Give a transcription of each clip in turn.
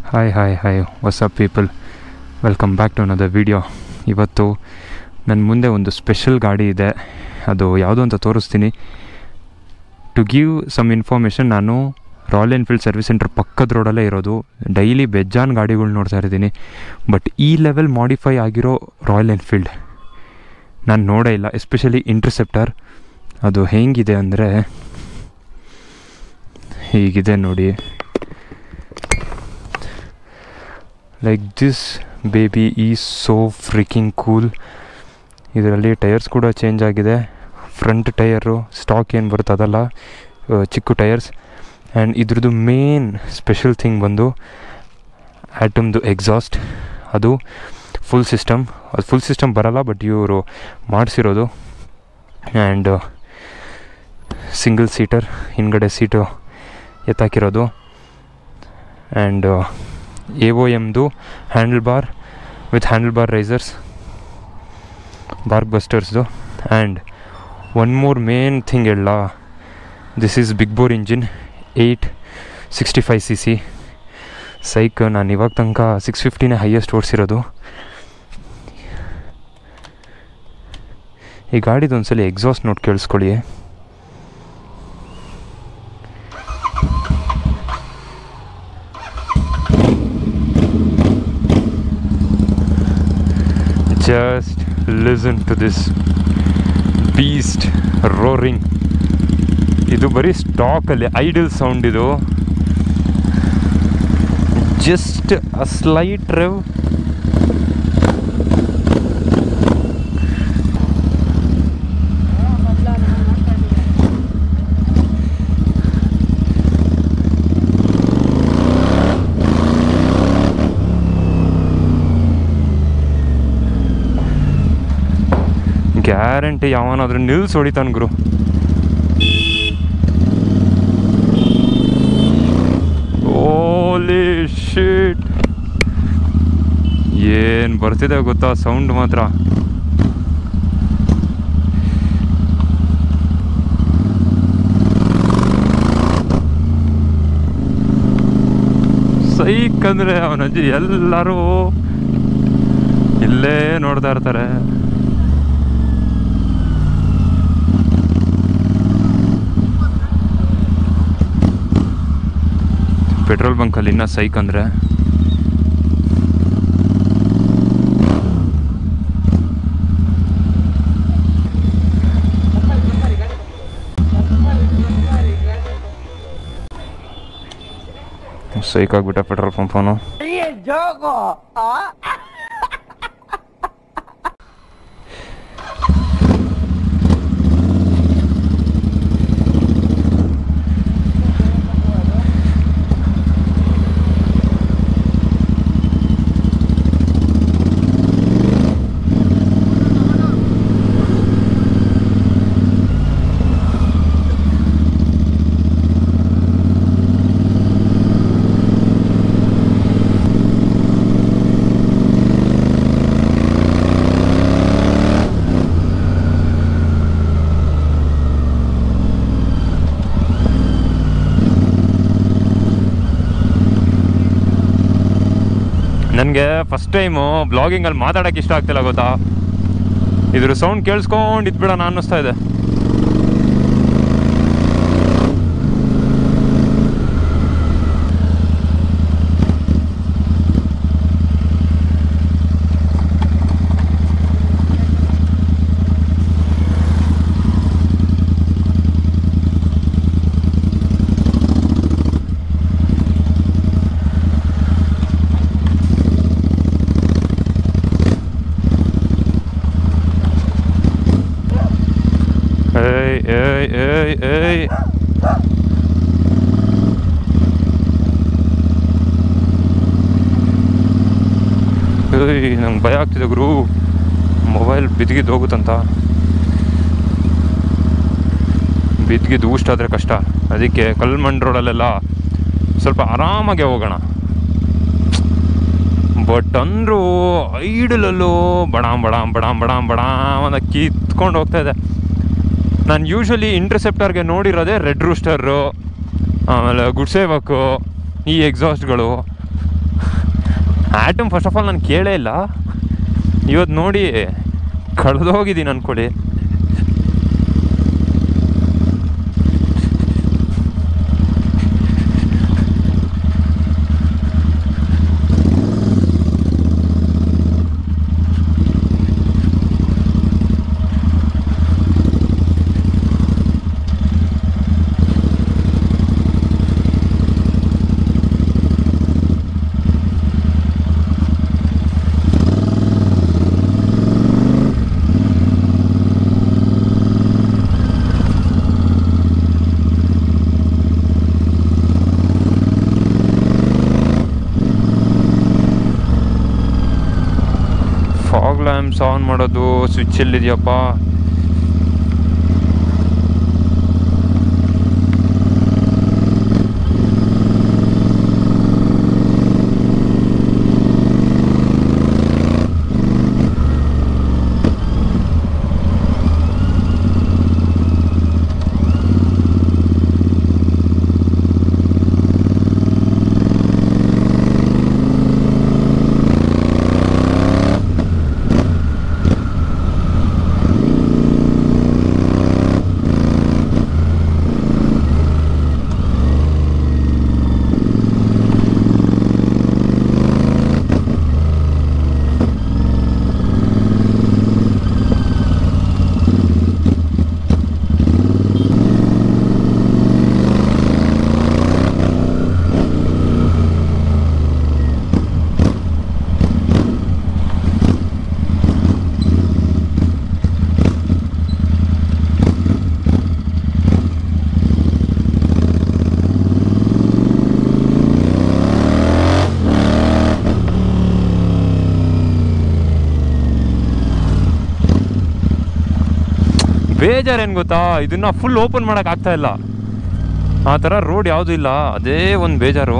hi hi hi what's up people welcome back to another video ಇವತ್ತು ನನ್ನ ಮುಂದೆ ಒಂದು ಸ್ಪೆಷಲ್ ಗಾಡಿ ಇದೆ ಅದು ಯಾವುದು ಅಂತ ತೋರಿಸ್ತೀನಿ ಟು ಗಿವ್ ಸಮ್ ಇನ್ಫಾರ್ಮೇಷನ್ ನಾನು ರಾಯಲ್ ಎನ್ಫೀಲ್ಡ್ ಸರ್ವಿಸ್ ಸೆಂಟರ್ ಪಕ್ಕದ ರೋಡಲ್ಲೇ ಇರೋದು ಡೈಲಿ ಬೆಜ್ಜಾನ್ ಗಾಡಿಗಳು ನೋಡ್ತಾ ಇರ್ತೀನಿ ಬಟ್ ಈ ಲೆವೆಲ್ ಮಾಡಿಫೈ ಆಗಿರೋ ರಾಯಲ್ ಎನ್ಫೀಲ್ಡ್ ನಾನು ನೋಡೇ ಇಲ್ಲ ಎಸ್ಪೆಷಲಿ ಇಂಟರ್ಸೆಪ್ಟರ್ ಅದು ಹೇಗಿದೆ ಅಂದರೆ ಹೀಗಿದೆ ನೋಡಿ ಲೈಕ್ ದಿಸ್ ಬೇಬಿ ಈ ಸೋ ಫ್ರಿಕಿಂಗ್ ಕೂಲ್ ಇದರಲ್ಲಿ ಟೈರ್ಸ್ ಕೂಡ ಚೇಂಜ್ ಆಗಿದೆ ಫ್ರಂಟ್ ಟೈರು ಸ್ಟಾಕ್ ಏನು ಬರುತ್ತೆ ಅದಲ್ಲ ಆ, ಚಿಕ್ಕ ಟೈರ್ಸ್ ಆ್ಯಂಡ್ ಇದ್ರದ್ದು ಮೇನ್ ಸ್ಪೆಷಲ್ ಥಿಂಗ್ ಬಂದು ಆ್ಯಟಮ್ದು ಎಕ್ಸಾಸ್ಟ್ ಅದು ಫುಲ್ ಸಿಸ್ಟಮ್ ಅದು ಫುಲ್ ಸಿಸ್ಟಮ್ ಬರಲ್ಲ ಬಟ್ ಇವರು ಮಾಡಿಸಿರೋದು ಆ್ಯಂಡ್ ಸಿಂಗಲ್ ಸೀಟರ್ ಹಿಂದ್ಗಡೆ ಸೀಟು ಎತ್ತಾಕಿರೋದು ಆ್ಯಂಡ್ ಎ ಒ ಎಮ್ದು handle bar with handle bar risers ಬಾರ್ಕ್ ಬಸ್ಟರ್ಸ್ದು and one more main thing ಹೇಳ this is big bore engine eight sixty five C C ಸೈಕ್ ನಾನು ಇವಾಗ ತನಕ ಸಿಕ್ಸ್ ಫಿಫ್ಟಿನೇ ಹೈಯೆಸ್ಟ್ ಓಡಿಸಿರೋದು ಈ ಗಾಡಿದು ಒಂದ್ಸಲಿ ಎಕ್ಸಾಸ್ಟ್ ನೋಟ್ ಕೇಳಿಸ್ಕೊಳ್ಳಿ just listen to this beast roaring ಇದು ಬರೀ ಸ್ಟಾಕಲ್ಲಿ ಐಡಲ್ ಸೌಂಡ್ ಇದು just a slight rev guarantee ಯಾವನಾದ್ರೂ ನಿಲ್ಸ್ ಹೊಡಿತಾನ ಗುರು ಓಲಿ ಶಿಟ್ ಏನು ಬರ್ತಿದೆ ಗೊತ್ತಾ ಸೌಂಡ್ ಮಾತ್ರ ಸೈಕ್ ಅಂದ್ರೆ ಅವನ ಅಜ್ಜಿ ಎಲ್ಲರೂ ಇಲ್ಲೇ ನೋಡ್ತಾ ಇರ್ತಾರೆ ಪೆಟ್ರೋಲ್ ಬಂಕಲ್ಲಿ ಇನ್ನೂ ಸೈಕ್ ಅಂದರೆ ಸೈಕ್ ಆಗ್ಬಿಟ್ಟ ಪೆಟ್ರೋಲ್ ಪಂಪ್ ಅವನು ನನಗೆ ಫಸ್ಟ್ ಟೈಮು ಬ್ಲಾಗಿಂಗಲ್ಲಿ ಮಾತಾಡೋಕ್ಕೆ ಇಷ್ಟ ಆಗ್ತಿಲ್ಲ ಗೊತ್ತಾ ಇದ್ರ ಸೌಂಡ್ ಕೇಳಿಸ್ಕೊಂಡು ಇದ್ಬಿಡೋಣ ಅನ್ನಿಸ್ತಾ ಇದೆ ಏಯ್ ಏಯ್ ಏಯ್ ಏಯ್ ಏಯ್ ನಂಗೆ ಭಯ ಆಗ್ತಿದೆ ಗುರು ಮೊಬೈಲ್ ಬಿದ್ಗಿದ್ದು ಹೋಗುತ್ತಂತ ಬಿದ್ಗಿದ್ದು ಊಷ್ಟಾದರೆ ಕಷ್ಟ ಅದಕ್ಕೆ ಕಲ್ಮಣ್ ರೋಡಲ್ಲೆಲ್ಲ ಸ್ವಲ್ಪ ಆರಾಮಾಗೆ ಹೋಗೋಣ ಬಟ್ ಅಂದರೂ ಐಡಲಲ್ಲೂ ಬಡಾಮ್ ಬಡಾಮ್ ಬಡಾಮ್ ಬಡಾಮ್ ಬಡಾಮ್ ಅಂತ ಕಿತ್ಕೊಂಡು ಹೋಗ್ತಾ ಇದೆ ನಾನು ಯೂಶ್ವಲಿ ಇಂಟರ್ಸೆಪ್ಟರ್ಗೆ ನೋಡಿರೋದೇ ರೆಡ್ ರೂಸ್ಟರು ಆಮೇಲೆ ಗುಡ್ಸೇವಕ್ಕು ಈ ಎಕ್ಸಾಸ್ಟ್ಗಳು ಆ್ಯಟಮ್ ಫಸ್ಟ್ ಆಫ್ ಆಲ್ ನಾನು ಕೇಳೇ ಇಲ್ಲ ಇವತ್ತು ನೋಡಿ ಕಳೆದೋಗಿದ್ದೀನಿ ಅನ್ಕೊಳ್ಳಿ ಫಾಗ್ ಲ್ಯಾಂಪ್ಸ್ ಆನ್ ಮಾಡೋದು ಸ್ವಿಚ್ ಎಲ್ಲಿದೆಯಪ್ಪ ಬೇಜಾರೇನು ಗೊತ್ತಾ ಇದನ್ನ ಫುಲ್ ಓಪನ್ ಮಾಡೋಕೆ ಆಗ್ತಾ ಇಲ್ಲ ಆ ಥರ ರೋಡ್ ಯಾವುದೂ ಇಲ್ಲ ಅದೇ ಒಂದು ಬೇಜಾರು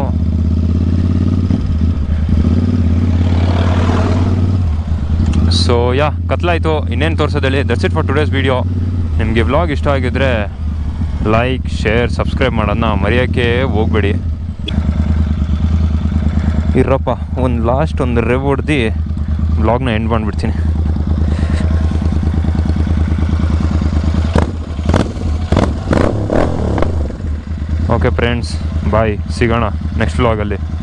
ಸೊ ಯಾ ಕತ್ಲಾಯಿತು ಇನ್ನೇನು ತೋರಿಸೋದೇಳಿ that's it for today's video ನಿಮಗೆ ವ್ಲಾಗ್ ಇಷ್ಟ ಆಗಿದ್ರೆ ಲೈಕ್ ಶೇರ್ ಸಬ್ಸ್ಕ್ರೈಬ್ ಮಾಡೋದನ್ನ ಮರೆಯೋಕ್ಕೆ ಹೋಗ್ಬೇಡಿ ಇರಪ್ಪ ಒಂದು ಲಾಸ್ಟ್ ಒಂದು ರೆವ್ ಹೊಡ್ದು ವ್ಲಾಗ್ನ ಎಂಡ್ ಮಾಡಿಬಿಡ್ತೀನಿ ಓಕೆ ಫ್ರೆಂಡ್ಸ್ ಬಾಯ್ ಸಿಗೋಣ ನೆಕ್ಸ್ಟ್ ವ್ಲಾಗಲ್ಲಿ